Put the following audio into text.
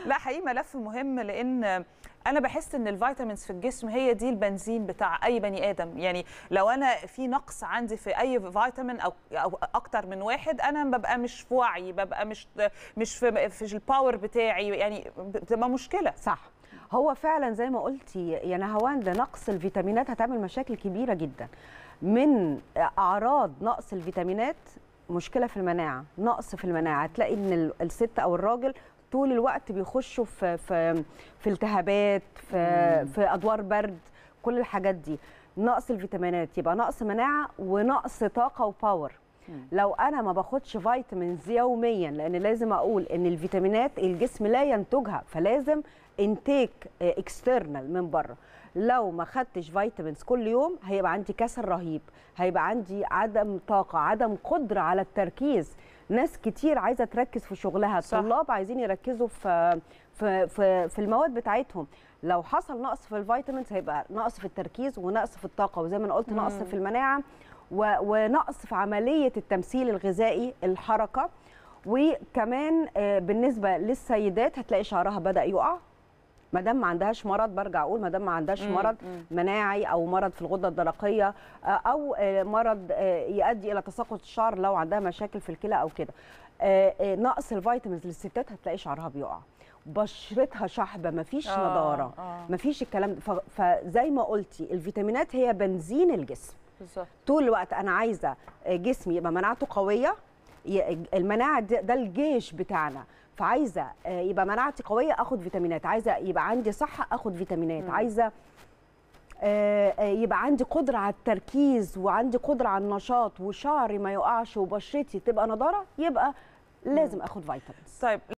لا حقيقي ملف مهم لان انا بحس ان الفيتامينز في الجسم هي دي البنزين بتاع اي بني ادم يعني لو انا في نقص عندي في اي فيتامين او او اكتر من واحد انا ببقى مش في وعي ببقى مش مش في, في الباور بتاعي يعني بتبقى مشكله صح هو فعلا زي ما قلتي يا نهوان ده نقص الفيتامينات هتعمل مشاكل كبيره جدا من اعراض نقص الفيتامينات مشكله في المناعه نقص في المناعه هتلاقي ان الست او الراجل طول الوقت بيخشوا في في في التهابات في في ادوار برد كل الحاجات دي نقص الفيتامينات يبقى نقص مناعه ونقص طاقه وباور لو انا ما باخدش فيتامينز يوميا لان لازم اقول ان الفيتامينات الجسم لا ينتجها فلازم انتيك اكسترنال من بره لو ما خدتش فيتامينز كل يوم هيبقى عندي كسل رهيب هيبقى عندي عدم طاقه عدم قدره على التركيز ناس كتير عايزه تركز في شغلها الطلاب عايزين يركزوا في في في, في المواد بتاعتهم لو حصل نقص في الفيتامينز هيبقى نقص في التركيز ونقص في الطاقه وزي ما انا قلت نقص في المناعه ونقص في عمليه التمثيل الغذائي الحركه وكمان بالنسبه للسيدات هتلاقي شعرها بدا يقع ما دام ما عندهاش مرض برجع اقول ما دام ما عندهاش مرض مناعي او مرض في الغده الدرقيه او مرض يؤدي الى تساقط الشعر لو عندها مشاكل في الكلى او كده نقص الفيتامينز للستات هتلاقي شعرها بيقع بشرتها شحبه مفيش آه نضاره آه. مفيش الكلام ده فزي ما قلتي الفيتامينات هي بنزين الجسم بالظبط طول الوقت انا عايزه جسمي يبقى مناعته قويه المناعه ده الجيش بتاعنا فعايزه يبقى مناعتي قويه اخد فيتامينات عايزه يبقى عندي صحه اخد فيتامينات م. عايزه يبقى عندي قدره على التركيز وعندي قدره على النشاط وشعري ما يقعش وبشرتي تبقى نضاره يبقى لازم اخد فيتامينز طيب